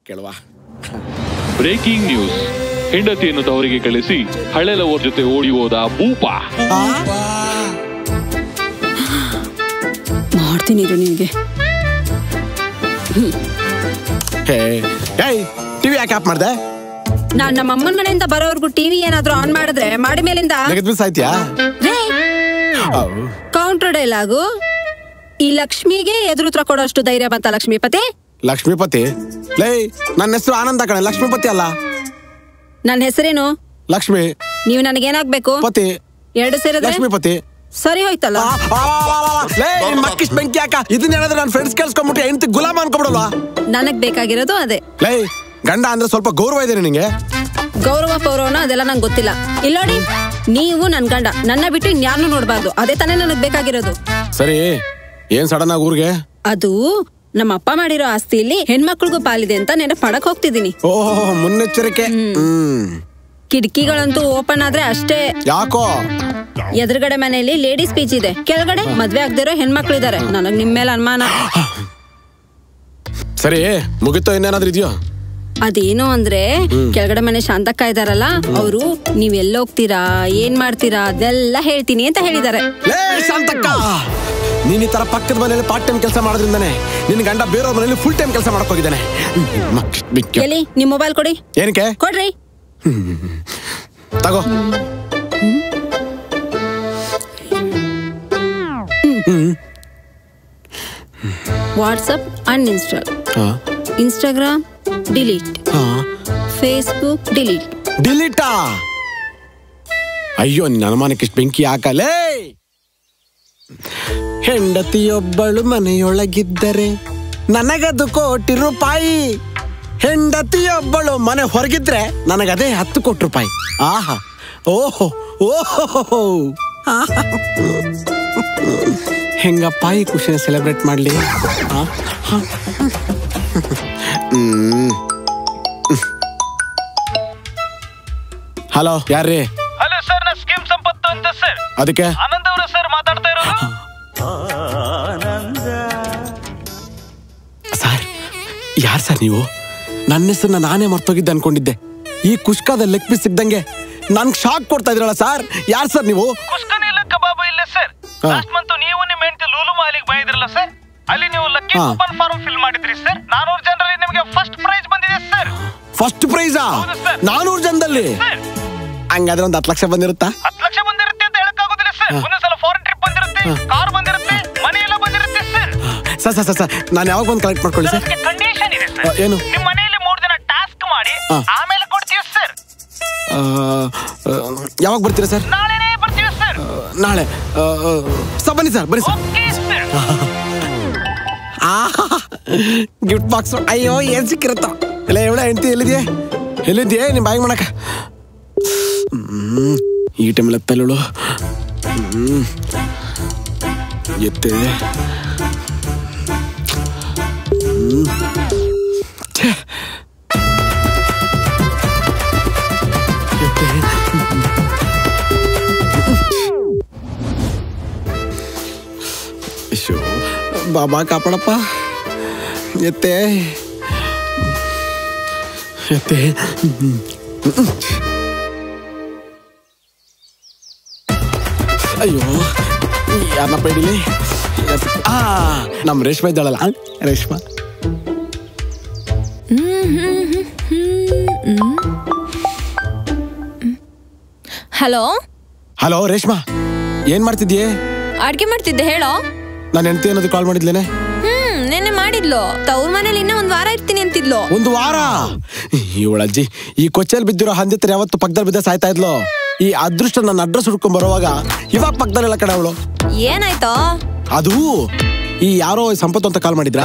ಕೇಳುವ breaking news ಹೆಂಡತಿಯನ್ನು ತವರಿಗೆ ಕಳಿಸಿ ಹಳೆ ಲವರ್ ಜೊತೆ ಓಡಿ ಹೋದ ಭೂಪ ಮಾಡ್ತೀನಿ ಇರು ನಿನಗೆ ಹೇ ಏಯ್ ಟಿವಿ ಯಾಕೆ ಆಫ್ ಮಾಡ್ದೆ ನಾನ್ ನಮ್ಮ ಅಮ್ಮನ ಮನೆಯಿಂದ ಬರೋವರೆಗೂ ಟಿವಿ ಏನಾದ್ರೂ ಆನ್ ಮಾಡಿದ್ರೆ ಮಾಡಿ ಮೇಲಿಂದ ನೆಗದ್ ಬಿಸ್ ಆಯ್ತ್ಯಾ ಕೌಂಟರ್ ಡೈಲಾಗು ಈ ಲಕ್ಷ್ಮಿಗೆ ಎದುರುತ್ರ ಕೊಡೋಷ್ಟು ಧೈರ್ಯ ಬಂತ ಲಕ್ಷ್ಮೀಪತಿ ಲಕ್ಷ್ಮೀಪತಿ ಲೇ ನನ್ನ ಹೆಸರು ಆನಂದ ಕಣೆ ಲಕ್ಷ್ಮೀಪತಿ ಅಲ್ಲ ನನ್ನ ಹೆಸರೇನು ಲಕ್ಷ್ಮಿ ನೀವು ನನಗೇನಾಗ್ಬೇಕು ಪತಿ ಎರಡು ಸೇರಿದ್ರೆ ಲಕ್ಷ್ಮೀಪತಿ ಸರಿ ಹೋಯ್ತಲ್ಲ ಆ, ಆ, ಆ, ಆ, ಆ, ಲೇ ನಿನ್ ಮಕ್ಕಿಸ್ ಬೆಂಕಿ ಯಾಕ ಇದನ್ನ ಹೇಳಿದ್ರೆ ನನ್ನ ಫ್ರೆಂಡ್ಸ್ ಕೇಳಿಸ್ಕೊಂಡ್ಬಿಟ್ಟು ಹೆಂಡತಿ ಗುಲಾಮ ಅನ್ಕೊಬಿಡಲ್ವಾ ನನಗ್ ಬೇಕಾಗಿರೋದು ಅದೇ ಲೇ ಗಂಡ ಅಂದ್ರೆ ಸ್ವಲ್ಪ ಗೌರವ ಇದೆ ನಿನಗೆ ಗೌರವ ಪೌರವನ ಅದೆಲ್ಲ ನಂಗೆ ಗೊತ್ತಿಲ್ಲ ಇಲ್ಲೋಡಿ ನೀವು ನನ್ ಗಂಡ ನನ್ನ ಬಿಟ್ಟು ಇನ್ಯಾರನ್ನೂ ನೋಡ್ಬಾರ್ದು ಅದೇ ತಾನೇ ನನಗ್ ಬೇಕಾಗಿರೋದು ಸರಿ ಏನ್ ಸಡನ್ ಆಗಿ ಊರಿಗೆ ಅದು ನಮ್ಮ ಅಪ್ಪ ಮಾಡಿರೋ ಆಸ್ತಿಯಲ್ಲಿ ಹೆಣ್ಮಕ್ಳಿಗೂ ಪಾಲಿದೆ ಅಂತ ನೆನಪು ಮಾಡಕ್ ಹೋಗ್ತಿದ್ದೀನಿ ಓಹೋ ಮುನ್ನೆಚ್ಚರಿಕೆ ಹ್ಮ್ ಕಿಟಕಿಗಳಂತೂ ಓಪನ್ ಆದ್ರೆ ಅಷ್ಟೇ ಯಾಕೋ ಎದುರುಗಡೆ ಮನೆಯಲ್ಲಿ ಲೇಡೀಸ್ ಪೀಚ್ ಇದೆ ಕೆಳಗಡೆ ಮದ್ವೆ ಆಗದಿರೋ ಹೆಣ್ಮಕ್ಳಿದಾರೆ ನನಗ್ ನಿಮ್ ಮೇಲೆ ಅನುಮಾನ ಸರಿ ಮುಗಿತೋ ಇನ್ನೇನಾದ್ರೂ ಇದೆಯೋ ಅದೇನು ಅಂದ್ರೆ ಕೆಳಗಡೆ ಮನೆ ಶಾಂತಕ್ಕ ಇದಾರಲ್ಲ ಅವರು ನೀವ್ ಎಲ್ಲೋಗ್ತೀರಾ ಏನ್ ಮಾಡ್ತೀರಾ ಅದೆಲ್ಲ ಹೇಳ್ತೀನಿ ಅಂತ ಹೇಳಿದಾರೆ ಲೇ ಶಾಂತಕ್ಕ ನೀನ್ ಈ ತರ ಪಕ್ಕದ ಮನೆಯಲ್ಲಿ ಪಾರ್ಟ್ ಟೈಮ್ ಕೆಲಸ ಮಾಡೋದ್ರಿಂದಾನೆ ನಿನ್ ಗಂಡ ಬೇರೆಯವ್ರ ಮನೆಯಲ್ಲಿ ಫುಲ್ ಟೈಮ್ ಕೆಲಸ ಮಾಡಕ್ ಹೋಗಿದ್ದಾನೆ ಹ್ಮ್, ಮಕ್- ಬಿಕ್ಕೆ. ಎಲ್ಲಿ ನಿಮ್ ಮೊಬೈಲ್ ಕೊಡಿ ಏನಕ್ಕೆ ಕೊಡ್ರಿ ತಗೋ ವಾಟ್ಸಪ್ ಅನ್ಇನ್ಸ್ಟಾಲ್ ಹಾ ಇನ್ಸ್ಟಾಗ್ರಾಮ್ ಡಿಲೀಟ್ ಹಾ ಫೇಸ್ಬುಕ್ ಡಿಲೀಟ್ ಡಿಲೀಟಾ ಅಯ್ಯೋ ನಿನ್ನ ಅನುಮಾನಕ್ಕೆ ಇಷ್ಟು ಬೆಂಕಿ ಹಾಕಲೇ ಹೆಂಡತಿಯೊಬ್ಬಳು ಮನೆಯೊಳಗಿದ್ದರೆ ನನಗದು ಕೋಟಿ ರೂಪಾಯಿ ಹೆಂಡತಿಯೊಬ್ಬಳು ಮನೆ ಹೊರಗಿದ್ರೆ ನನಗದೇ ಹತ್ತು ಕೋಟಿ ರೂಪಾಯಿ ಆಹಾ ಓಹೋ ಓಹೋ ಆಹಾ. ಹೆಂಗಪ್ಪ ಈ ಖುಷಿನ ಸೆಲೆಬ್ರೇಟ್ ಮಾಡಲಿ ಹಲೋ ಯಾರ್ರೀ ಹಲೋ ಸರ್ ನಾ ಸ್ಕೀಮ್ ಸಂಪತ್ತು ಅಂತ ಸರ್ ಅದಕ್ಕೆ ಆನಂದ್ ಅವರು ಸರ್ ಮಾತಾಡ್ತಾ ಇರೋದು ಸರ್ ಯಾರ್ ಸರ್ ನೀವು ನನ್ನ ಹೆಸರನ್ನ ನಾನೇ ಮರ್ತೋಗಿದ್ದೆ ಅನ್ಕೊಂಡಿದ್ದೆ ಈ ಕುಷ್ಕಾದ ಲೆಗ್ ಪೀಸ್ ಸಿಗ್ದಂಗೆ ನನ್ಗೆ ಶಾಕ್ ಕೊಡ್ತಾ ಇದ್ರಲ್ಲ ಸರ್ ಯಾರ್ ಸರ್ ನೀವು ಕುಸ್ಕನ್ ಇಲ್ಲ ಕಬಾಬ್ ಇಲ್ಲ ಸರ್ ಹಾ. ಲಾಸ್ಟ್ ಮಂತ್ ನೀವು ನಿಮ್ಮ ಹೆಂಡತಿ ಲೂಲು ಮಾಲಿಗೆ ಬಂದಿದ್ರಲ್ಲ ಸರ್ ಅಲ್ಲಿ ನೀವು ಲಕ್ಕಿ ಹಾ. ಕೂಪನ್ ಫಾರ್ಮ್ ಫಿಲ್ ಮಾಡಿದ್ರಿ ಸರ್ ನಾನೂರು ಜನರಲ್ಲಿ ನಿಮಗೆ ಫಸ್ಟ್ ಪ್ರೈಸ್ ಬಂದಿದೆ ಸರ್ ಫಸ್ಟ್ ಪ್ರೈಸಾ ಹೌದು ಸರ್. ನಾನೂರು ಜನದಲ್ಲಿ ಸರ್ ಹಂಗಾದ್ರೆ ಒಂದ್ ಹತ್ತು ಲಕ್ಷ ಬಂದಿರುತ್ತಾ ಹತ್ತು ಲಕ್ಷ ಬಂದಿರುತ್ತೆ ಅಂತ ಹೇಳಕ್ಕಾಗೋದಿಲ್ಲ ಸರ್ ಒಂದೊಂದ್ಸಲ ಫಾರಿನ್ ಟ್ರಿಪ್ ಬಂದಿರುತ್ತೆ ಕಾರ್ ಬಂದಿರುತ್ತೆ ಮನೆ ಎಲ್ಲ ಬಂದಿರುತ್ತೆ sir sir sir sir sir ನಾನು ಯಾವಾಗ ಬಂದು ಕಲೆಕ್ಟ್ ಮಾಡ್ಕೊಳ್ಳಿ ಸರ್ ಅದಕ್ಕೆ ಕಂಡೀಷನ್ ಇದೆ ಆ, ಸರ್ ಏನು? ನಿಮ್ಮ ಮನೆಯಲ್ಲಿ ಮೂರು ದಿನ ಟಾಸ್ಕ್ ಮಾಡಿ ಹಾ. ಆಮೇಲೆ ಕೊಡ್ತೀವಿ ಸರ್ ಆ, ಆ, ಯಾವಾಗ ಬರ್ತೀರಾ ಸರ್ ನಾಳೆನೇ ಬರ್ತೀವಿ ಸರ್ ನಾಳೆ ಆ, ಆ, ಸರ್ ಬನ್ನಿ ಸರ್ ಬನ್ನಿ sir okay sir gift box ಅಯ್ಯೋ ಏನ್ ಸಿಕ್ಕಿರುತ್ತ ಇಲ್ಲ ಎವಳ ಹೆಂಡತಿ ಎಲ್ಲಿದ್ಯೆ ಎಲ್ಲಿದ್ಯೆ ನಿಮ್ ಬಾಯಿಗೆ ಮಾಡಕ ಹ್ಮ್ ಈ ಟೈಮಲ್ಲಿ ಎತ್ತಲ್ಲಳು ಹ್ಮ್ ಎತ್ತೆ ಹ್ಮ್. ಛೆ. ಎತ್ತೆ. ಅಯ್ಯೋ ಬಾಬಾ ಕಾಪಾಡಪ್ಪ ಎತ್ತೆ ಎತ್ತೆ ಅಯ್ಯೋ ಯಾರನ್ನಪ್ಪ ಹಿಡಿಲಿ ಆ ನಮ್ಮ ರೇಷ್ಮೆ ಇದ್ದಾಳಲ್ಲ ಆ, ರೇಷ್ಮಾ ಹಲೋ ಹಲೋ ರೇಷ್ಮಾ ಏನ್ ಮಾಡ್ತಿದ್ಯೆ ಅಡ್ಗೆ ಮಾಡ್ತಿದ್ದೆ ಹೇಳೋ ನಾನು ಹೆಂಡತಿ ಅನ್ನೋದು ಕಾಲ್ ಮಾಡಿದ್ಲೇನೆ ಹ್ಮ್ ನೆನ್ನೆ ಮಾಡಿದ್ಲು ತವ್ರ ಮನೇಲಿ ಇನ್ನೂ ಒಂದ್ ವಾರ ಇರ್ತೀನಿ ಅಂತಿದ್ಲು ಒಂದು ವಾರ ಇವಳಜ್ಜಿ ಈ ಕೊಚ್ಚೆಲ್ ಬಿದ್ದಿರೋ ಹಂದಿತ್ರ ಯಾವತ್ತು ಪಕ್ಕದಲ್ಲಿ ಬಿದ್ದ ಸಾಯ್ತಾ ಇದ್ಲು ಈ ಅದೃಷ್ಟ ನನ್ನ ಅಡ್ರೆಸ್ ಹುಡ್ಕೊಂಡ್ ಬರುವಾಗ ಇವಾಗ ಪಕ್ಕದಲ್ಲೆಲ್ಲ ಕಡೆ ಅವಳು ಏನಾಯ್ತೋ ಅದು ಈ ಯಾರೋ ಸಂಪತ್ತು ಅಂತ ಕಾಲ್ ಮಾಡಿದ್ರಾ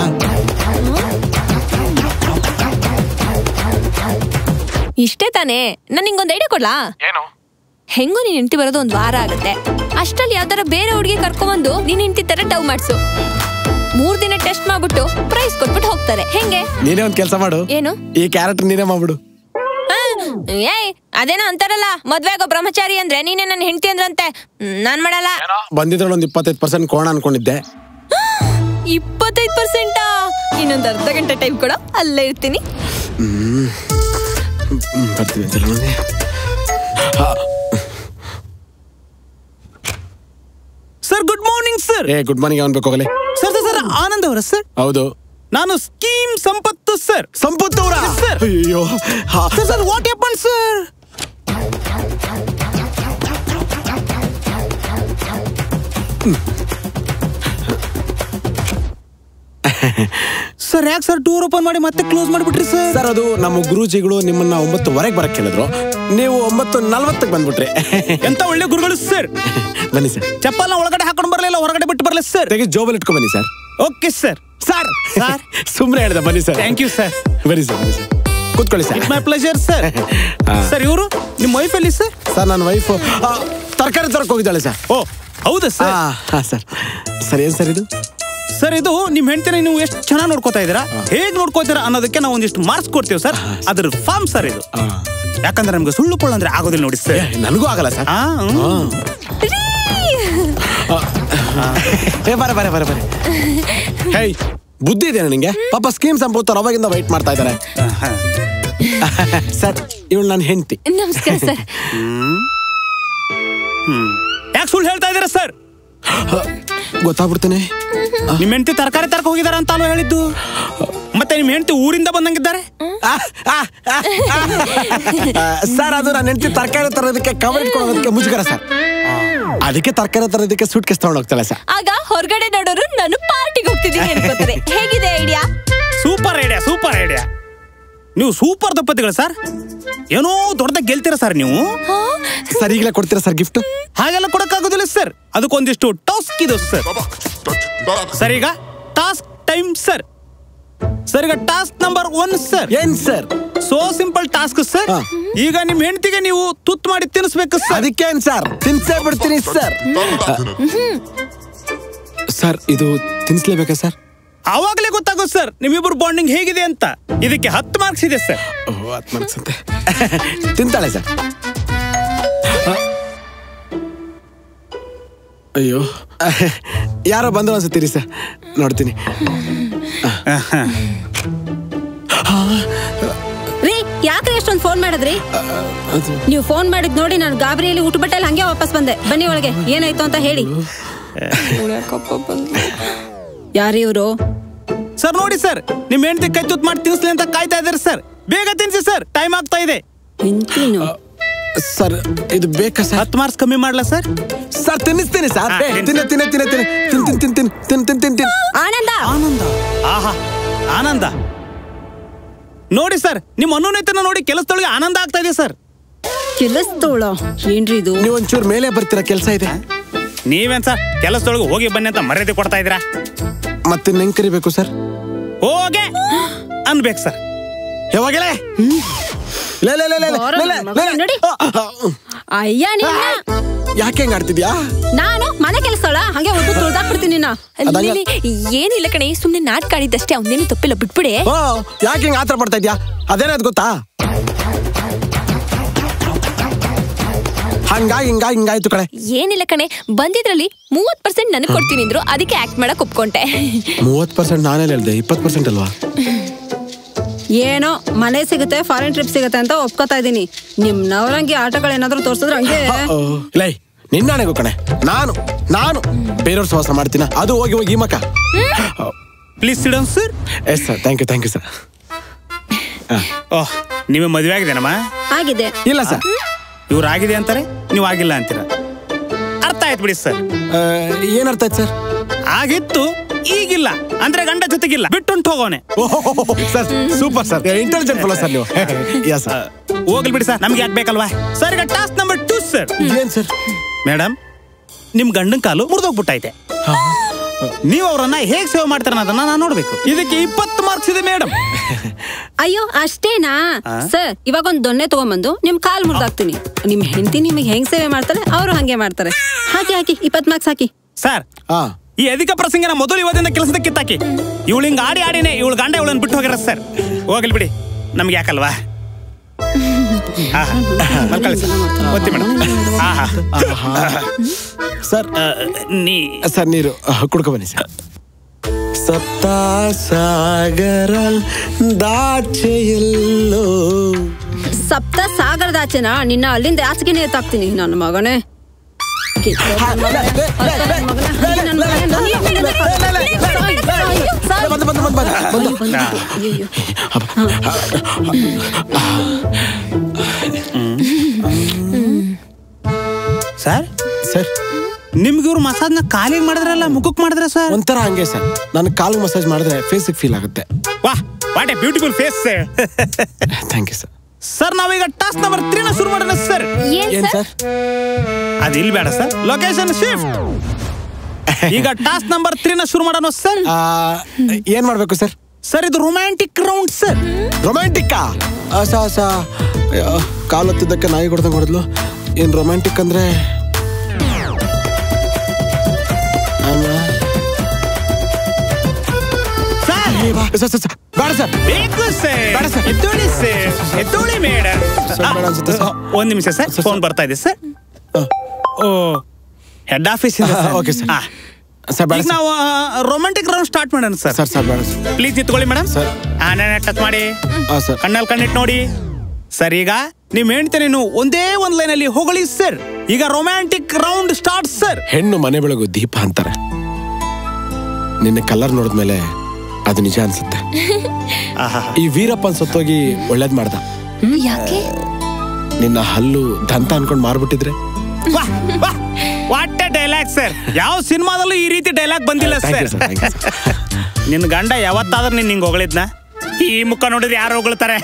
ಇಷ್ಟೇ ತಾನೇ ನಾನು ನಿಂಗೊಂದ್ ಐಡಿಯಾ ಕೊಡ್ಲಾ ಏನು ಹೆಂಗೋ ನೀನ್ ಹೆಂಡತಿ ಬರೋದು ಒಂದ್ ವಾರ ಆಗುತ್ತೆ ಅಷ್ಟ್ರಲ್ಲಿ ಯಾವ್ದಾರ ಬೇರೆ ಹುಡುಗಿ ಕರ್ಕೊಂಬಂದು ನೀನ್ ಹೆಂಡತಿ ತರ ಡವ್ ಮಾಡ್ಸು ಮೂರ್ ದಿನ ಟೆಸ್ಟ್ ಮಾಡ್ಬಿಟ್ಟು ಪ್ರೈಸ್ ಕೊಟ್ಬಿಟ್ಟು ಹೋಗ್ತಾರೆ ಹೆಂಗೆ ನೀನೇ ಒಂದ್ ಕೆಲಸ ಮಾಡು ಏನು ಈ ಕ್ಯಾರೆಕ್ಟರ್ ನೀನೇ ಮಾಡ್ಬಿಡು ಆ, ಏಯ್ ಅದೇನೋ ಅಂತಾರಲ್ಲ ಮದ್ವೆ ಆಗೋ ಬ್ರಹ್ಮಚಾರಿ ಅಂದ್ರೆ ನೀನೇ ನನ್ನ ಹೆಂಡತಿ ಅಂದ್ರಂತೆ ಹ್ಮ್, ನಾನ್ ಮಾಡಲ್ಲ ಬಂದಿದ್ರಲ್ಲಿ ಒಂದ್ ಇಪ್ಪತ್ತೈದು ಪರ್ಸೆಂಟ್ ಕೋಣ ಅನ್ಕೊಂಡಿದ್ದೆ ಇಪ್ಪತ್ತೈದು ಪರ್ಸೆಂಟಾ ಇನ್ನೊಂದು ಅರ್ಧ ಗಂಟೆ ಟೈಮ್ ಕೊಡ ಅಲ್ಲೇ ಇರ್ತೀನಿ ಹ್ಮ್, ಬರ್ತೀನಿ ಅಂತ ನೋಡಿ ಸರ್ ಗುಡ್ ಮಾರ್ನಿಂಗ್ ಸರ್ ಏ ಗುಡ್ ಮಾರ್ನಿಂಗ್ ಅವನ್ ಬೇಕು ಹೋಗಲಿ ಸರ್ ಸರ್ ಸರ್ ಆನಂದ್ ಅವರ ಸರ್ ಹೌದು ನಾನು ಸ್ಕೀಮ್ ಸಂಪತ್ತು ಸರ್ ಸಂಪತ್ ಅವರ ಸರ್. ಅಯ್ಯೋ ಹಾ. Sir sir what happen sir sir ಯಾಕೆ ಸರ್ ಡೋರ್ ಓಪನ್ ಮಾಡಿ ಮತ್ತೆ ಕ್ಲೋಸ್ ಮಾಡಿಬಿಟ್ರಿ ಸರ್ ಸರ್ ಅದು ನಮ್ಮ ಗುರೂಜಿಗಳು ನಿಮ್ಮನ್ನ ಒಂಬತ್ತುವರೆಗೆ ಬರಕ್ ಹೇಳಿದ್ರು ನೀವು ಒಂಬತ್ತು ನಲ್ವತ್ತಕ್ಕೆ ಬಂದ್ಬಿಟ್ರಿ ಎಂತ ಒಳ್ಳೆ ಗುರುಗಳು ಸರ್ ಬನ್ನಿ ಸರ್ ಚಪ್ಪಲ್ನ ಒಳಗಡೆ ಹಾಕೊಂಡು ಬರಲಿಲ್ಲ ಹೊರಗಡೆ ಬಿಟ್ಟು ಬರಲ್ಲ ಸರ್ ತೆಗೆ ಜೋಬಲ್ ಇಟ್ಕೊಂಡ್ ಬನ್ನಿ sir okay sir sir sir. ಸುಮ್ಮನೆ ಹೇಳ್ದೆ ಬನ್ನಿ ಸರ್ ಥ್ಯಾಂಕ್ ಯು ಸರ್ ಬನ್ನಿ ಸರ್ ಬನ್ನಿ ಸರ್ ಕೂತ್ಕೊಳ್ಳಿ sir my pleasure sir sir ಇವರು ನಿಮ್ಮ ವೈಫ್ ಎಲ್ಲಿ ಸರ್ ಸರ್ ನನ್ನ ವೈಫು ತರಕಾರಿ ತರಕ್ ಹೋಗಿದ್ದಾಳೆ ಸರ್ ಓ ಹೌದಾ ಸರ್ ಹಾಂ ಸರ್ ಸರ್ ಏನ್ ಸರ್ ಇದು ಸರ್ ಇದು ನಿಮ್ ಹೆಂಡತಿನ ನೀವು ಎಷ್ಟು ಚೆನ್ನಾಗಿ ನೋಡ್ಕೋತಾ ಇದ್ದೀರಾ ಹೇಗ್ ನೋಡ್ಕೋತೀರಾ ಅನ್ನೋದಕ್ಕೆ ನಾವು ಒಂದಿಷ್ಟು ಮಾರ್ಕ್ಸ್ ಕೊಡ್ತೀವಿ ಸರ್ ಅದ್ರ ಫಾರ್ಮ್ ಸರ್ ಇದು ಆ. ಯಾಕಂದ್ರೆ ನಮ್ಗೆ ಸುಳ್ಳು ಕೊಳ್ಳ ಅಂದ್ರೆ ಆಗೋದಿಲ್ಲ ನೋಡಿ ಸರ್ ಏ, ನನಗೂ ಆಗಲ್ಲ ಸರ್ ಆ, ಹ್ಮ್. ಏ ಬರ ಬರ ಬರ ಬರ ಹೇಯ್ ಬುದ್ಧಿ ಇದೆ ನಿಂಗೆ ಪಾಪ ಸ್ಕೀಮ್ ಸಂಪೂರ್ಣ ಅವಾಗಿಂದ ವೈಟ್ ಮಾಡ್ತಾ ಇದ್ದಾರೆ ಆಹಾ. ಸರ್ ಇವಳು ನನ್ನ ಹೆಂಡತಿ ನಮಸ್ಕಾರ ಸರ್ ಹ್ಮ್ ಯಾಕೆ ಸುಳ್ಳು ಹೇಳ್ತಾ ಇದ್ದೀರಾ ಸರ್ ಗೊತ್ತಾಗ್ಬಿಡ್ತೇನೆ ನಿಮ್ ಹೆಂಡತಿ ತರಕಾರಿ ತರಕ ಹೋಗಿದಾರ ಅಂತ ಅಲ್ವಾ ಹೇಳಿದ್ದು ಮತ್ತೆ ನಿಮ್ ಹೆಂಡತಿ ಊರಿಂದ ಬಂದಂಗಿದ್ದಾರೆ ಸರ್ ಅದು ನನ್ನ ಹೆಂಡತಿ ತರಕಾರಿ ತರೋದಕ್ಕೆ ಕವರ್ ಇಟ್ಕೊಳ್ಳೋದಕ್ಕೆ ಮುಜುಗರ ಸರ್ ಅದಕ್ಕೆ ತರಕಾರಿ ತರೋದಕ್ಕೆ ಸೂಟ್ ಕೇಸ್ ತಗೊಂಡು ಹೋಗ್ತಾಳೆ ಸರ್ ಆಗ ಹೊರಗಡೆ ನೋಡೋರು ನಾನು ಪಾರ್ಟಿಗೆ ಹೋಗ್ತಿದ್ದೀನಿ ಅನ್ಕೋತಾರೆ ಹೇಗಿದೆ idea super idea super idea ನೀವು ಸೂಪರ್ ದಂಪತಿಗಳು ಸರ್ ಏನೋ ದೊಡ್ಡದಾಗ ಗೆಲ್ತೀರಾ ಸರ್ ನೀವು ಸರ್ ಈಗಲೇ ಕೊಡ್ತೀರಾ ಸರ್ ಗಿಫ್ಟ್ ಹಾಗೆಲ್ಲ ಕೊಡಕ್ಕಾಗೋದಿಲ್ಲ ಸರ್ ಅದಕ್ಕೊಂದಿಷ್ಟು ಟಾಸ್ಕ್ ಇದೆ ಸರ್ ಸರ್ ಈಗ ಟಾಸ್ಕ್ ಟೈಮ್ ಸರ್ ಸರ್ ಈಗ ಟಾಸ್ಕ್ ನಂಬರ್ ಒನ್ ಸರ್ ಏನ್ sir so simple task sir ಹಾ. ಈಗ ನಿಮ್ ಹೆಂಡತಿಗೆ ನೀವು ತುತ್ತು ಮಾಡಿ ತಿನ್ನಿಸ್ಬೇಕು ಸರ್ ಅದಕ್ಕೇನ್ ಸರ್ ತಿನ್ಸೇ ಬಿಡ್ತೀನಿ ಸರ್ ಸರ್ ಇದು ತಿನ್ಸ್ಲೇಬೇಕಾ ಸರ್ ಅವಾಗಲೇ ಗೊತ್ತಾಗೋದು ಸರ್ ನಿಮ್ಮಿಬ್ರು ಬಾಂಡಿಂಗ್ ಹೇಗಿದೆ ಅಂತ ಇದಕ್ಕೆ ಹತ್ತು ಮಾರ್ಕ್ಸ್ ಇದೆ ಸರ್ ಓ ಅದ್ ಮನ್ಸಂತೆ ತಿಂತಾಳೆ ಸರ್ ಅಯ್ಯೋ ಯಾರೋ ಬಂದ್ರು ಅನ್ಸುತ್ತೀರಿ ಸರ್ ನೋಡ್ತೀನಿ ರೀ ಯಾಕ್ರಿ ಎಷ್ಟೊಂದು ಫೋನ್ ಮಾಡಿದ್ರಿ ಅದು ನೀವು ಫೋನ್ ಮಾಡಿದ್ ನೋಡಿ ನಾನು ಗಾಬರಿಯಲ್ಲಿ ಊಟ ಬಟ್ಟೆಲ್ಲ ಹಂಗೆ ವಾಪಸ್ ಬಂದೆ ಬನ್ನಿ ಒಳಗೆ ಏನಾಯ್ತು ಅಂತ ಹೇಳಿ ಯಾರು ಇವರು ಸರ್ ನೋಡಿ ಸರ್ ನಿಮ್ ಹೆಂಡತಿ ಕೈ ತುತ್ತು ಮಾಡಿ ತಿನ್ನಿಸ್ಲಿ ಅಂತ ಕಾಯ್ತಾ ಇದ್ದಾರೆ ಸರ್ ಬೇಗ ತಿನ್ಸಿ ಸರ್ ಟೈಮ್ ಆಗ್ತಾ ಇದೆ ಎಂತೀನು ಸರ್ ಇದು ಬೇಕಾ ಸರ್ ಹತ್ತು ಮಾರ್ಕ್ಸ್ ಕಮ್ಮಿ ಮಾಡ್ಲಾ ಸರ್ ಸರ್ ತಿನ್ನಿಸ್ತೀನಿ ಸರ್ ಹಾ, ಏ, ತಿನ್ನ ತಿನ್ನ ತಿನ್ನ ತಿನ್ನ ತಿನ್ ತಿನ್ ತಿನ್ ತಿನ್ ತಿನ್ ತಿನ್ ತಿನ್ ತಿನ್ ಆನಂದ ಆನಂದ ಆಹಾ ಆನಂದ ನೋಡಿ ಸರ್ ನಿಮ್ಮ ಅನುನಯತನ ನೋಡಿ ಕೆಲಸದೊಳಗೆ ಆನಂದ ಆಗ್ತಾ ಇದೆ ಸರ್ ಕೆಲಸದೋಳ ಏನ್ರಿ ಇದು ನೀವು ಒಂಚೂರು ಮೇಲೆ ಬರ್ತೀರಾ ಕೆಲಸ ಇದೆ ನೀವೇನ್ ಸರ್ ಕೆಲಸದೊಳಗೆ ಹೋಗಿ ಬನ್ನಿ ಅಂತ ಮರ್ಯಾದೆ ಕೊಡ್ತಾ ಇದ್ದೀರಾ ಮತ್ತೆ ಹೆಂಗ್ ಕರಿಬೇಕು ಸರ್ ಹೋಗೆ ಅನ್ಬೇಕು ಸರ್ ಯಾವಾಗಲೇ ಲೇ ಲೇ ಲೇ ಲೇ ಲೇ, ಬಾರೋ ಲೇ, ಲೇ, ನನ್ನ ಲೇ, ಮಗನೇ, ಲೇ. ನಡಿ. ಆ, ಆ, ಆ. ಅಯ್ಯ ನಿನ್ನ ಯಾಕೆ ಹೆಂಗ್ ಆಡ್ತಿದ್ಯಾ ನಾನು ಮನೆ ಕೆಲಸದೋಳ ಹಂಗೆ ಒಟ್ಟು ತುಳ್ದಾಕ್ಬಿಡ್ತೀನಿ ನಾ ಅದಂಗ- ಲೀಲಿ, ಏನಿಲ್ಲ ಕಣೆ ಸುಮ್ನೆ ನಾಟಕ ಆಡಿದ್ದಷ್ಟೇ ಅವನೇನು ತಪ್ಪಿಲ್ಲ ಬಿಟ್ಬಿಡೆ ಓ ಯಾಕೆ ಹಿಂಗ್ ಆತರ ಪಡ್ತಾ ಇದ್ಯಾ ಅದೇನಾದ್ ಗೊತ್ತಾ ಹಂಗಾಗಿ ಹಿಂಗಾಗಿ ಹಿಂಗಾಯ್ತು ಕಡೆ ಏನಿಲ್ಲ ಕಣೆ ಬಂದಿದ್ರಲ್ಲಿ ಮೂವತ್ ಪರ್ಸೆಂಟ್ ನನಗೆ ಕೊಡ್ತೀನಿ ಅಂದ್ರು ಅದಕ್ಕೆ ಆಕ್ಟ್ ಮಾಡಕ್ ಒಪ್ಕೊಂಡೆ ಮೂವತ್ ಪರ್ಸೆಂಟ್ ನಾನೇ ಹೇಳ್ದೆ ಇಪ್ಪತ್ ಪರ್ಸೆಂಟ್ ಅಲ್ವಾ ಏನೋ ಮನೆ ಸಿಗುತ್ತೆ ಫಾರಿನ್ ಟ್ರಿಪ್ ಸಿಗುತ್ತೆ ಅಂತ ಒಪ್ಕೋತಾ ಇದೀನಿ ನಿಮ್ ನವರಂಗಿ ಆಟಗಳೇನಾದ್ರೂ ತೋರ್ಸಿದ್ರೆ ಹಂಗೆ ಓ, ಲೈ ನಿನ್ನಾಣೆಗೂ ಕಣೆ ನಾನು ನಾನು ಬೇರೆಯವ್ರ ಸವಾಸ ಮಾಡ್ತೀನ ಅದು ಹೋಗಿ ಹೋಗಿ ಈ ಮಕ please sit down sir yes sir thank you thank you sir ಓಹ್ ನೀವೇ ಮದುವೆ ಆಗಿದೇನಮ್ಮ ಆಗಿದೆ ಇಲ್ಲ ಸರ್ ಇವ್ರು ಆಗಿದೆ ಅಂತಾರೆ ನೀವು ಆಗಿಲ್ಲ ಅಂತೀರ ಅರ್ಥ ಆಯ್ತು ಬಿಡಿ ಸರ್ ಏನ್ ಅರ್ಥ ಆಯ್ತು ಸರ್ ಆಗಿತ್ತು ಈಗಿಲ್ಲ ಅಂದ್ರೆ ಗಂಡ ಜೊತೆಗಿಲ್ಲ ಬಿಟ್ಟುಂಟು ಹೋಗೋನೆ sir super sir intelligent fellow sir ನೀವು ಯಾ ಸರ್ ಹೋಗ್ಲಿ ಬಿಡಿ ಸರ್ ನಮ್ಗೆ ಯಾಕೆ ಬೇಕಲ್ವಾ ಸರ್ ಈಗ ಟಾಸ್ಕ್ ನಂಬರ್ ಟೂ ಸರ್ ಏನ್ ಸರ್ ಮೇಡಮ್ ನಿಮ್ ಗಂಡನ್ ಕಾಲು ಮುರಿದೋಗ್ಬಿಟ್ಟೈತೆ ನೀವು ಅವರನ್ನ ಹೇಗ್ ಸೇವ್ ಮಾಡ್ತಾರ ಅನ್ನೋದನ್ನ ನಾನು ನೋಡ್ಬೇಕು ಇದಕ್ಕೆ ಇಪ್ಪತ್ತು ಮಾರ್ಕ್ಸ್ ಇದೆ ಮೇಡಮ್ ಅಯ್ಯೋ ಅಷ್ಟೇನಾ ಸರ್ ಇವಾಗ ಒಂದ್ ದೊಣ್ಣೆ ತಗೊಂಬಂದು ನಿಮ್ ಕಾಲ್ ಮುರ್ದಾಕ್ತೀನಿ ನಿಮ್ ಹೆಂಡತಿ ನಿಮಗೆ ಹೆಂಗ್ ಸೇವೆ ಮಾಡ್ತಾರೆ ಅವರು ಹಂಗೆ ಮಾಡ್ತಾರೆ ಹಾಕಿ ಹಾಕಿ ಇಪ್ಪತ್ ಮಾರ್ಕ್ಸ್ ಹಾಕಿ ಸರ್ ಹಾ ಈ ಅಧಿಕ ಪ್ರಸಂಗನ ಮೊದಲು ಇವತ್ತಿಂದ ಕೆಲಸದ ಕಿತ್ತಾಕಿ ಇವಳು ಹಿಂಗ ಆಡಿ ಆಡಿನೇ ಇವಳು ಗಂಡ ಇವಳನ್ನ ಬಿಟ್ಟು ಹೋಗ್ಯಾರ ಸರ್ ಹೋಗ್ಲಿ ಬಿಡಿ ನಮ್ಗೆ ಯಾಕಲ್ವಾ ಹಾ, ಹಾ. ಮಲ್ಕೊಳ್ಳಿ ಸರ್. ಒತ್ತಿ ಮೇಡಮ್ ಹಾ ಹಾ ಸರ್ ಆ, ನೀ ಸರ್ ನೀರು ಕುಡ್ಕೊ ಬನ್ನಿ ಸರ್ ಸಪ್ತ ಸಾಗರ ದಾಚೆ ಎಲ್ಲೋ ಸಪ್ತ ಸಾಗರದಾಚೆನ ನಿನ್ನ ಅಲ್ಲಿಂದ ಆಚೆಗೆ ಎತ್ತಾಕ್ತೀನಿ ನನ್ನ ಮಗನೇ ಕಿತ್ತೋದ್ ನನ್ ಮಗನೇ. ಅತ್ತ ನನ್ ಮಗನೇ. ಅಯ್ಯೋ, ನನ್ ಮಗನೇ. ನಾನು ಏನ್ ಮಾಡಿದೆ? ಅಯ್ಯೋ, ಸಾಯ್. ಬಂದು ಬಂದು ಬಂದು ಬಂದು ಅಯ್ಯೋ, ಬಂದ್ಬಿಟ್ಟು. ಅಯ್ಯಯ್ಯೋ. ಸರ್ ಸರ್ ನಿಮ್ಗೆ ಇವ್ರು ಮಸಾಜ್ನ ಕಾಲಿಗೆ ಮಾಡಿದ್ರಲ್ಲ ಮುಖಕ್ಕೆ ಮಾಡಿದ್ರ ಸರ್ ಒಂಥರ ಹಂಗೆ ಸರ್ ನಾನು ಕಾಲು ಮಸಾಜ್ ಮಾಡಿದ್ರೆ ಫೇಸಿಗೆ ಫೀಲ್ ಆಗುತ್ತೆ ವಾಹ್ what a beautiful face sir thank you sir sir ನಾವೀಗ ಟಾಸ್ಕ್ ನಂಬರ್ ತ್ರೀನ ಶುರು ಮಾಡೋಣ ಸರ್ ಏನ್ ಏನ್ ಸರ್ ಸರ್ ಅದು ಇಲ್ಲಿ ಬೇಡ ಸರ್ ಲೊಕೇಶನ್ ಶಿಫ್ಟ್ ಈಗ ಟಾಸ್ಕ್ ನಂಬರ್ ತ್ರೀನ ಶುರು ಮಾಡೋಣ ಸರ್ ಆ, ಏನ್ ಮಾಡ್ಬೇಕು ಸರ್ ಸರ್ ಇದು ರೊಮ್ಯಾಂಟಿಕ್ ರೌಂಡ್ ಸರ್ ರೊಮ್ಯಾಂಟಿಕ್ಕಾ ಸ ಸ ಕಾಲು ಹೊತ್ತಿದ್ದಕ್ಕೆ ನಾಯಿ ಕೊಡ್ದಂಗೆ ಹೊಡೆದ್ಲು ಏನ್ ರೊಮ್ಯಾಂಟಿಕ್ ಅಂದ್ರೆ ಆಮೇಲೆ- ಸರ್ ಏ, ಬಾ, ಸರ್, ಸರ್, ಸರ್, ಬೇಡ ಸರ್ ಬೇಕು ಸರ್ ಬೇಡ ಸರ್. ಎತ್ತೋಳಿ ಸರ್ ಎತ್ತೋಳಿ ಮೇಡಮ್ ಸರ್, ಬೇಡ ಅನ್ಸುತ್ತೆ ಸರ್. ಒಂದ್ ನಿಮಿಷ ಸರ್ ಸರ್, ಫೋನ್ ಬರ್ತಾ ಇದೆ ಸರ್ ಓ head office okay sir sir ಬೇಡ ಈಗ ಸರ್. ನಾವು ರೊಮ್ಯಾಂಟಿಕ್ ರೌಂಡ್ ಸ್ಟಾರ್ಟ್ ಮಾಡೋಣ ಸರ್ ಸರ್ ಸರ್ ಬೇಡ ಸರ್. ಪ್ಲೀಸ್ ನಿಂತ್ಕೊಳ್ಳಿ ಮೇಡಮ್ ಸರ್. ಟಚ್ ಮಾಡಿ ಆ, ಸರ್ ಕಣ್ಣಲ್ಲಿ ಕಣ್ಣಿಟ್ಟು ನೋಡಿ ಸರ್ ಈಗ ನಿಮ್ ಹೆಂಡ್ತಿ ನೀನು ಒಂದೇ ಒಂದ್ ಲೈನ್ ಅಲ್ಲಿ ಹೊಗಳಿ ಸರ್ ಈಗ ರೊಮ್ಯಾಂಟಿಕ್ ರೌಂಡ್ ಸ್ಟಾರ್ಟ್ ಸರ್ ಹೆಣ್ಣು ಮನೆ ಬೆಳಗು ದೀಪ ಅಂತಾರೆ ನಿನ್ನ ಕಲರ್ ನೋಡಿದ್ಮೇಲೆ ಅದು ನಿಜ ಅನ್ಸುತ್ತೆ ಈ ವೀರಪ್ಪನ್ ಸತ್ತೋಗಿ ಒಳ್ಳೇದ್ ಮಾಡ್ದ ಯಾಕೆ ನಿನ್ನ ಹಲ್ಲು ದಂತ ಅನ್ಕೊಂಡ್ ಮಾರ್ಬಿಟ್ಟಿದ್ರೆ ವಾಟ್ ಡೈಲಾಗ್ ಸರ್ ಯಾವ ಸಿನಿಮಾದಲ್ಲೂ ಈ ರೀತಿ ಡೈಲಾಗ್ ಬಂದಿಲ್ಲ Thank you, sir sir, thank you, sir. ನಿನ್ ಗಂಡ ಯಾವತ್ತಾದ್ರೂ ನಿನ್ ಹಿಂಗ್ ಹೊಗಳಿದ್ನ ಈ ಮುಖ ನೋಡಿದ್ರೆ ಯಾರು ಹೊಗಳ್ತಾರೆ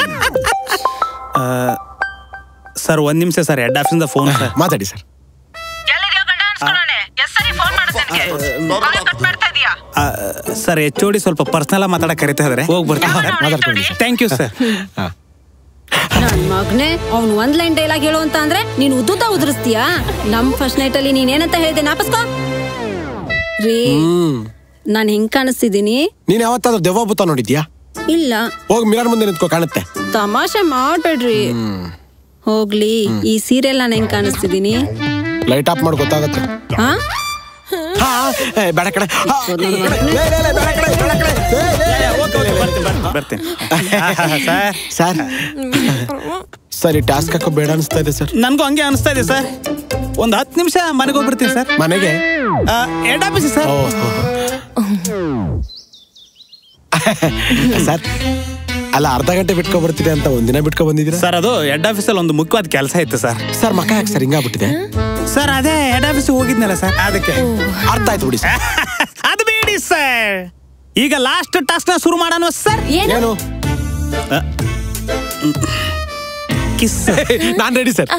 ಸರ್ ಒಂದ್ ನಿಮಿಷ ಸರ್ ಹೆಡ್ ಆಫೀಸಿಂದ ಫೋನ್ ಸರ್ ಮಾತಾಡಿ ಸರ್ ಎಲ್ಲಿದ್ಯೋ ಗಂಡ ಅನ್ಸ್ಕೊಳ್ಳೋಣ ಎಷ್ಟ್ ಸರಿ ಫೋನ್ ಮಾಡಿದ್ದೆ ನಿನಗೆ ಕಟ್ ಮಾಡ್ತಾ ಇದೀಯಾ ಸರ್ ಎಚ್ ಓಡಿ ಸ್ವಲ್ಪ ಪರ್ಸನಲ್ ಮಾತಾಡಕ್ ಕರಿತಾ ಇದಾರೆ ಹೋಗಿ ಬರ್ತೀನಿ ಮಾತಾಡ್ಕೊಳ್ಳಿ ಸರ್ ಥ್ಯಾಂಕ್ ಯು ಸರ್ ನನ್ ಮಗನೇ ಅವ್ನು ಒಂದ್ ಲೈನ್ ಡೈಲಾಗ್ ಹೇಳು ಅಂತ ಅಂದ್ರೆ ನೀನ್ ಉದ್ದುತ್ತಾ ಉದುರಿಸ್ತೀಯಾ ನಮ್ ಫಸ್ಟ್ ನೈಟ್ ಅಲ್ಲಿ ನೀನ್ ಏನಂತ ಹೇಳ್ದೆ ನಾಪಸ್ಕೋ ರೀ ಹ್ಮ್ ನಾನ್ ಹೆಂಗ್ ಕಾಣಿಸ್ತಿದೀನಿ ನೀನ್ ಯಾವತ್ತಾದ್ರೂ ದೆವ್ವ ಭೂತ ನೋಡಿದ್ಯಾ ಇಲ್ಲ ಹೋಗಿ ಮಿರರ್ ಮುಂದೆ ನಿಂತ್ಕೋ ಕಾಣುತ್ತೆ ತಮಾಷೆ ಮಾಡ್ಬೇಡ್ರಿ ಹೋಗ್ಲಿ ಈ ಸೀರಿಯಲ್ ನಾನು ಹೆಂಗ್ ಕಾಣಿಸ್ತಿದೀನಿ ಲೈಟ್ ಆಫ್ ಮಾಡಿ ಗೊತ್ತಾಗತ್ತೆ ಹಾ ಹಾ, ಏ, ಬೇಡ ಕಡೆ ಹಾ, ಲೇ, ಲೇ, ಲೇ, ಲೇ, ಬೇಡ ಕಡೆ, ಬೇಡ ಕಡೆ. ಏ, ಏ, ಏ, ಬರ್ತೀನಿ ಸರ್ ಸರ್ ಸರ್ ಈ ಟಾಸ್ಕ್ ಹಾಕೋ ಬೇಡ ಅನಿಸ್ತಾ ಇದೆ ಸರ್ ನನ್ಗೂ ಹಂಗೆ ಅನಿಸ್ತಾ ಇದೆ ಸರ್ ಒಂದ್ ಹತ್ತು ನಿಮಿಷ ಮನೆಗೆ ಹೋಗ್ಬಿಡ್ತೀನಿ ಸರ್ ಮನೆಗೆ ಹೆಡ್ ಆಫೀಸ್ ಸರ್ ಓ ಸರ್ ಅಲ್ಲ ಅರ್ಧ ಗಂಟೆ ಬಿಟ್ಕೊ ಬರ್ತೀರಿ ಅಂತ ಒಂದಿನ ಬಿಟ್ಕೊ ಬಂದಿದ್ದೀರಾ ಸರ್ ಅದು ಹೆಡ್ ಆಫೀಸಲ್ಲಿ ಒಂದು ಮುಖ್ಯವಾದ ಕೆಲಸ ಇತ್ತು ಸರ್ ಸರ್ ಮಕ್ಕ ಯಾಕೆ ಸರ್ ಹಿಂಗಾಗ್ಬಿಟ್ಟಿದೆ ಸರ್ ಅದೇ ಹೆಡ್ ಆಫೀಸ್ ಹೋಗಿದ್ನಲ್ಲ ಸರ್ ಅದಕ್ಕೆ ಅರ್ಥ ಆಯ್ತು ಬಿಡಿ ಸರ್ ಅದು ಬೇಡಿ ಸರ್ ಈಗ ಲಾಸ್ಟ್ ಟಾಸ್ಕ್ ನ ಶುರು ಮಾಡೋಣ ಸರ್ ಏನು ಏನು ಕಿಸ್ ನಾನ್ ರೆಡಿ ಸರ್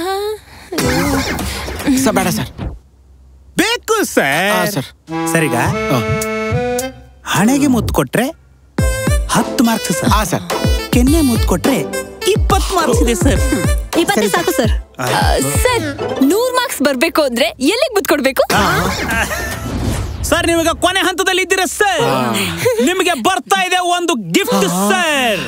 ಸರ್ ಬೇಡ ಸರ್ ಬೇಕು ಹಾ, ಸರ್ ಸರ್. ಸರ್ ಈಗ ಹಾ. ಹಣೆಗೆ ಮುತ್ತು ಕೊಟ್ರೆ ಹತ್ತು ಮಾರ್ಕ್ಸ್ ಸರ್ ಹಾ ಸರ್ ಕೆನ್ನೆ ಮುತ್ತು ಕೊಟ್ರೆ ಇಪ್ಪತ್ತು ಮಾರ್ಕ್ಸ್ ಇದೆ ಸರ್ ಇಪ್ಪತ್ತೇ ಸಾಕು ಸರ್ ಸರ್ ನೂರ್ ಮಾರ್ಕ್ಸ್ ಬರ್ಬೇಕು ಅಂದ್ರೆ ಎಲ್ಲಿಗೆ ಬುದ್ಕೊಡ್ಬೇಕು ಸರ್ ನೀವೀಗ ಕೊನೆ ಹಂತದಲ್ಲಿ ಇದ್ದೀರಾ ಸರ್ ನಿಮಗೆ ಬರ್ತಾ ಇದೆ ಒಂದು ಗಿಫ್ಟ್ ಸರ್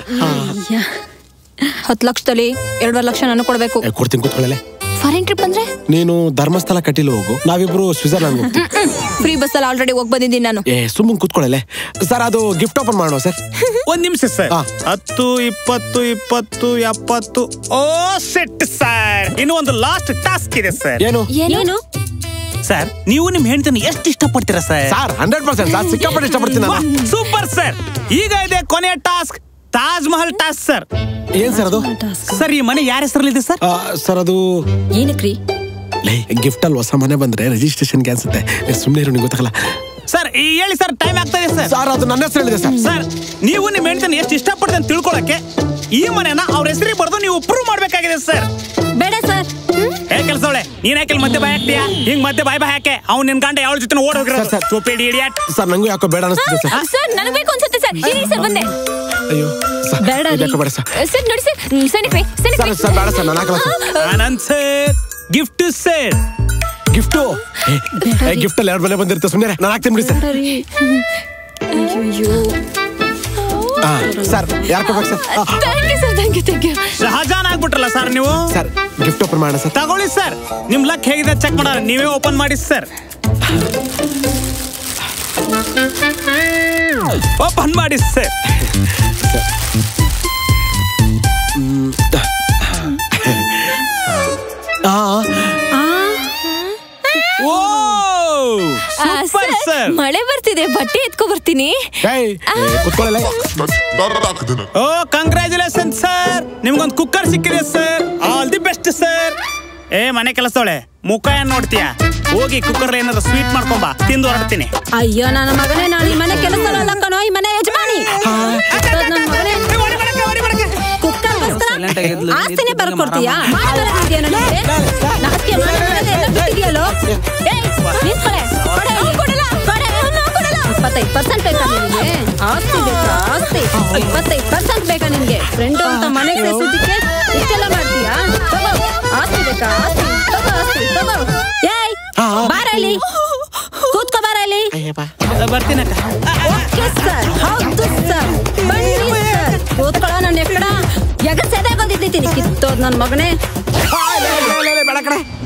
ಹತ್ತು ಲಕ್ಷದಲ್ಲಿ ಎರಡೂವರೆ ಲಕ್ಷ ನಾನು ಕೊಡ್ಬೇಕು ಏ, ಕೊಡ್ತೀನಿ ಕೂತ್ಕೊಳ್ಳಲೆ ಫಾರಿನ್ ಟ್ರಿಪ್ ಅಂದ್ರೆ ನೀನು ಧರ್ಮಸ್ಥಳ ಕಟೀಲು ಹೋಗು ನಾವಿಬ್ರು ಸ್ವಿಟ್ಜರ್ಲ್ಯಾಂಡ್ ಹೋಗ್ತೀವಿ ಫ್ರೀ ಬಸ್ ಅಲ್ಲಿ ಆಲ್ರೆಡಿ ಹೋಗ್ ಬಂದಿದ್ದೀನಿ ನಾನು ಏ ಸುಮ್ಮನೆ ಕೂತ್ಕೊಳ್ಳಲೆ ಸರ್ ಅದು ಗಿಫ್ಟ್ ಓಪನ್ ಮಾಡೋಣ ಸರ್ ಒಂದ್ ನಿಮಿಷ ಸರ್ ಹಾ. ಹತ್ತು ಇಪ್ಪತ್ತು ಇಪ್ಪತ್ತು ಎಪ್ಪತ್ತು ಓ ಸೆಟ್ ಸರ್ ಇನ್ನು ಒಂದು ಲಾಸ್ಟ್ ಟಾಸ್ಕ್ ಇದೆ ಸರ್ ಏನು ಏನು ಸರ್ ನೀವು ನಿಮ್ ಹೆಂಡತಿನ ಎಷ್ಟು ಇಷ್ಟಪಡ್ತೀರಾ sir sir hundred percent sir ಸಿಕ್ಕಾಪಟ್ಟೆ ಇಷ್ಟಪಡ್ತೀನಿ ನಾನು ಸೂಪರ್ ಸರ್ ಈಗ ಇದೆ ಕೊನೆಯ task Taj Mahal task sir ಏನ್ ಸರ್ ಅದು ಸರ್ ಈ ಮನೆ ಯಾರ ಹೆಸರಲ್ಲಿದೆ ಸರ್ ಆ, ಸರ್ ಅದು ಏನಕ್ರಿ ಲೇ ಗಿಫ್ಟ್ ಅಲ್ಲಿ ಹೊಸ ಮನೆ ಬಂದ್ರೆ ರಿಜಿಸ್ಟ್ರೇಷನ್ಗೆ ಅನ್ಸುತ್ತೆ ಸುಮ್ಮನೆ ಇರು ನಿಂಗೆ ಗೊತ್ತಾಗಲ್ಲ ಸರ್ ಈ ಹೇಳಿ ಸರ್ ಟೈಮ್ ಆಗ್ತಾ ಇದೆ ಸರ್ ಸರ್ ಅದು ನನ್ನ ಹೆಸರು ಹೇಳಿದೆ ಸರ್ ಸರ್ ನೀವು ನಿಮ್ಮ ಹೆಂಡತಿನ ಎಷ್ಟು ಇಷ್ಟಪಡ್ತೀರಿ ಅಂತ ತಿಳ್ಕೊಳಕ್ಕೆ ಈ ಮನೆನ ಅವ್ರ ಹೆಸರಿಗೆ ಬರೆದು ನೀವು ಪ್ರೂವ್ ಮಾಡ್ಬೇಕಾಗಿದೆ ಸರ್ ಬೇಡ ಸರ್ ಹೇ ಕೆಲಸವಳೆ ನೀನ್ ಯಾಕೆ ಇಲ್ಲಿ ಮಧ್ಯೆ ಬಾಯ್ ಹಾಕ್ತೀಯಾ ಹಿಂಗ್ ಮಧ್ಯೆ ಬಾಯ್ ಬಾಯ್ ಹಾಕೆ ಅವ್ನು ನಿನ್ ಗಂಡ ಯಾವ ಜೊತೆ ಓಡ್ ಹೋಗಿರೋ ಸರ್, ಸರ್. ಚೋಪೇಡಿ ಇಡಿಯಾಟ್ ಸರ್ ನಂಗೂ ಯಾಕೋ ಬೇಡ ಅನಿಸ್ತಿದೆ ಸರ್ ಸರ್ ನನಗೆ ಬೇಕು ಅನ್ಸುತ್ತೆ ಸರ್ ಇರಿ ಸರ್ ಬಂದೆ ಅಯ್ಯೋ ಸರ್ ಬೇಡ ರೀ. ಯಾಕೋ ಬೇಡ ಸರ್ ಸರ್ ನೋಡಿ ಸರ್ ಹ್ಮ್, ಸನಿಕ್ರಿ ಸರ್ ಸನಿಕ್ರಿ ಸರ್ ಬೇಡ ಸರ್ ನಾನು ಹಾಕಲ್ಲ sir Anand sir gift sir gift gift ಅಲ್ಲಿ ಎರಡು ಮನೆ ಬಂದಿರುತ್ತೆ ಸುಮ್ಮನೆ ನಾನು ಹಾಕ್ತೀನಿ ಬಿಡಿ ಸರ್ ಅಯ್ಯೋ ಹಾ ಸರ್ ಯಾರು ಕೊಡ್ಬೇಕು ಸರ್ ಆ, thank you sir thank you thank you Shahjahan ಆಗ್ಬಿಟ್ರಲ್ಲ ಸರ್ ನೀವು ಸರ್ ಗಿಫ್ಟ್ ಓಪನ್ ಮಾಡೋಣ ಸರ್ ತಗೊಳ್ಳಿ ಸರ್ ನಿಮ್ ಲಕ್ ಹೇಗಿದೆ ಚೆಕ್ ಮಾಡೋಣ ನೀವೇ ಓಪನ್ ಮಾಡಿ ಸರ್ ಓಪನ್ ಮಾಡಿ ಸರ್ ಆ ಓ ಆ, ಸೂಪರ್ ಸರ್, ಸರ್ ಮಳೆ ಬರ್ತಿದೆ ಬಟ್ಟೆ ಎತ್ಕೊ ಬರ್ತೀನಿ ಏಯ್ ಕುತ್ಕೊಳ್ಳಲ್ಲ ಓ ಕಂಗ್ರ್ಯಾಚುಲೇಷನ್ ಸರ್ ನಿಮ್ಗೊಂದು ಕುಕ್ಕರ್ ಸಿಕ್ಕಿದೆ sir all the best sir ಏ ಮನೆ ಕೆಲಸದವಳೆ ಮುಖ ಏನ್ ನೋಡ್ತೀಯ ಹೋಗಿ ಕುಕ್ಕರ್ ಏನಾದ್ರು ಸ್ವೀಟ್ ಮಾಡ್ಕೊಂಬಾ ತಿಂದು ಹೊರಡ್ತೀನಿ ಅಯ್ಯೋ ನನ್ನ ಮಗನೇ ನಾನು ಈ ಮನೆ ಕೆಲಸ ಕಣೋ ಈ ಮನೆ ಯಜಮಾನಿ ನನ್ನ ಮಗನೇ ಕುಕ್ಕರ್ಗೋಸ್ಕರ Silent ಆಗಿದ್ಲು. ಆಸ್ತಿನೇ ನಿಂತ್ಕೊಂಡು ಬರ್ಕೊಡ್ತೀಯಾ ಮಾರಾಮ. ಮಾಡಿದೀಯ ನನಗೆ ನಾಚಿಕೆ ಮಾನ ಮರ್ಯಾದೆ ಎಲ್ಲ ಬಿಟ್ಟಿದ್ಯಲ್ಲೋ ಏಯ್ ನಿಂತ್ಕೊಳೆ ಕೊಡೆ ಇಲ್ಲಿ. ಕೊಡೆ, ಅವ್ನು ಕೊಡಲ್ಲ. ಇಪ್ಪತ್ತೈದು ಪರ್ಸೆಂಟ್ ಬೇಕಾ ನಿನಗೆ ಆಸ್ತಿ ಬೇಕಾ ಆಸ್ತಿ ಇಪ್ಪತ್ತೈದು ಪರ್ಸೆಂಟ್ ಬೇಕಾ ನಿನ್ಗೆ ಫ್ರೆಂಡು ಅಂತ ಮನೆಗೆ ಸೇರಿಸಿದ್ದಕ್ಕೆ ಇಷ್ಟೆಲ್ಲ ಮಾಡ್ತೀಯಾ ತಗೋ ಆಸ್ತಿ ಬೇಕಾ ಆಸ್ತಿ ತಗೋ ಆಸ್ತಿ ತಗೋ ಏಯ್ ಬಾರ ಇಲ್ಲಿ ಕೂತ್ಕೋ ಬಾರ ಇಲ್ಲಿ ಬರ್ತೀನಕ್ಕ ಓಕೆ ಸರ್ ಹೌದು ಸರ್ ಬನ್ನಿ ಸರ್ ಕೂತ್ಕೊಳ್ಳೋ ನನ್ನ ಎಕ್ಕಡ ಎಗಸೆದೆ ಬಂದಿದ್ದೀನಿ ಕಿತ್ತೋದ್ ನನ್ನ ಮಗನೇ ಬೇಡ ಕಡೆ